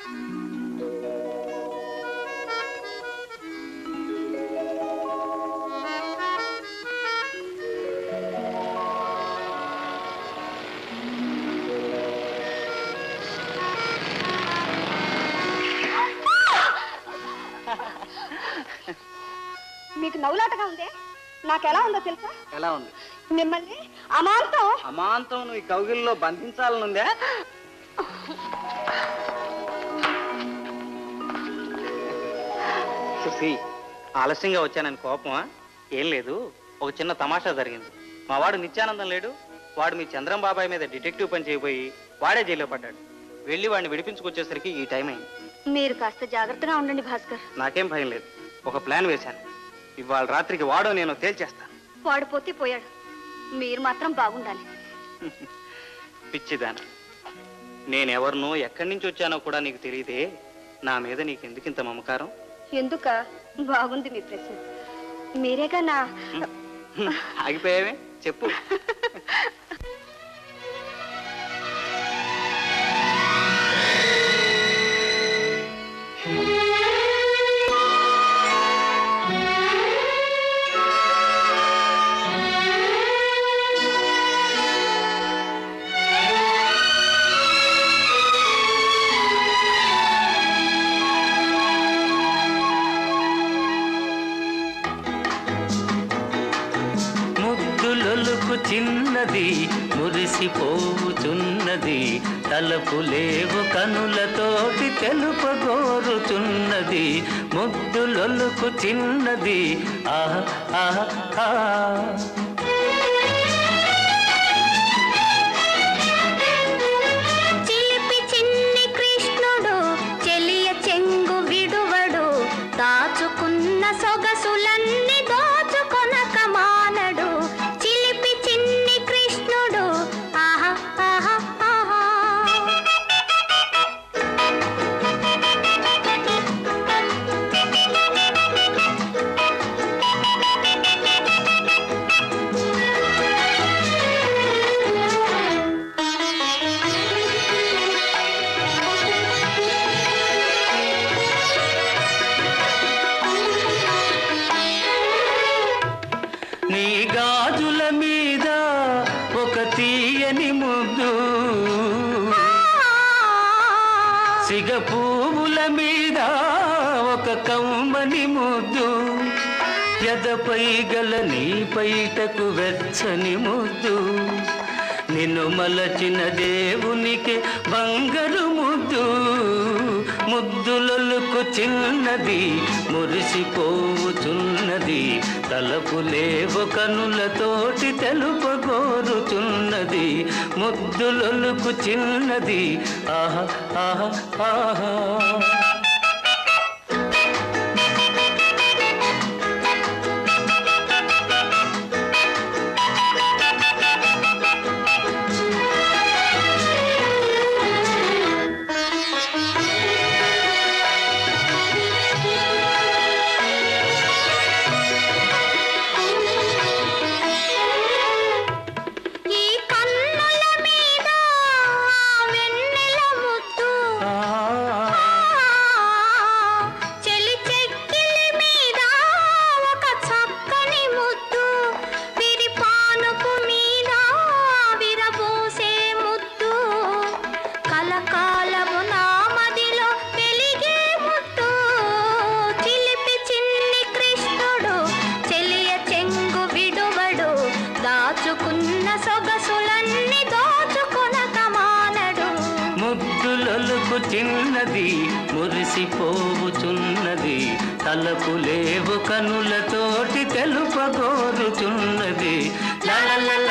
మీకు నవ్వులాటగా ఉందే నాకెలా ఉందో తెలుసా ఎలా ఉంది మిమ్మల్ని అమాంతం అమాంతం నువ్వు ఈ కౌగిల్లో బంధించాలనుందే సుసి ఆలస్యంగా వచ్చానని కోపమా ఏం లేదు ఒక చిన్న తమాషా జరిగింది మా వాడు నిత్యానందం లేడు వాడు మీ చంద్రం బాబాయ్ మీద డిటెక్టివ్ పని చేయబోయి వాడే జైల్లో పడ్డాడు వెళ్ళి వాడిని విడిపించుకొచ్చేసరికి ఈ టైం అయింది మీరు కాస్త జాగ్రత్తగా ఉండండి భాస్కర్ నాకేం భయం లేదు ఒక ప్లాన్ వేశాను ఇవాళ రాత్రికి వాడో నేను తేల్చేస్తాను వాడు పోతే పోయాడు మీరు మాత్రం బాగుండాలి పిచ్చిదాన నేనెవరినో ఎక్కడి నుంచి వచ్చానో కూడా నీకు తెలియదే నా మీద నీకు ఎందుకు ఇంత మమకారం ఎందుక బాగుంది మీ ప్రశ్న మీరేగా నా ఆగిపోయావే చెప్పు ముద్దులొలుకు చిన్నది మురిసిపోవుచున్నది తలపు లేవు కనులతోటి తెలుపగోరుచున్నది ముద్దులొలుకు చిన్నది ఆహా ఆహా ఆహా చిలిపి చిన్ని కృష్ణుడు చెలియ చెంగు విడువడు దాచుకున్న సొగసులన్నీ దోచుకొనక మానడు చిలిపి చిన్ని కృష్ణుడు ఆహా ఆహా ఆహా నీ గాజుల మీద ఒక తీయని ముద్దు సిగ పువ్వుల మీద ఒక కమ్మని ముద్దు ఎదపై గల నీ పైటకు వెచ్చని ముద్దు నిన్ను మలచిన దేవునికి బంగారు ముద్దు ముద్దులొలుకు చిన్నది మురిసిపోవుచున్నది తలపు లేవు కనులతోటి తెలుపగోరుచున్నది ముద్దులొలుకు చిన్నది ఆహా ఆహా ఆహా ఈ కన్నుల మీద వెన్నెల ముద్దు చెలి చెక్కిలి మీద ఒక చక్కని ముద్దు విరి పానుపు మీద విరబూసే ముద్దు కలకాలము నా మదిలో వెలిగే ముద్దు చిలిపి చిన్ని కృష్ణుడు చెలియ చెంగు విడువడు దాచుకున్న సొగసులన్నీ దోచుకొనక మానడు ముద్దులొలుకు చిన్నది మురిసిపోవుచున్నది తలపు లేవు కనులతోటి తెలుపగోరుచున్నది లలలల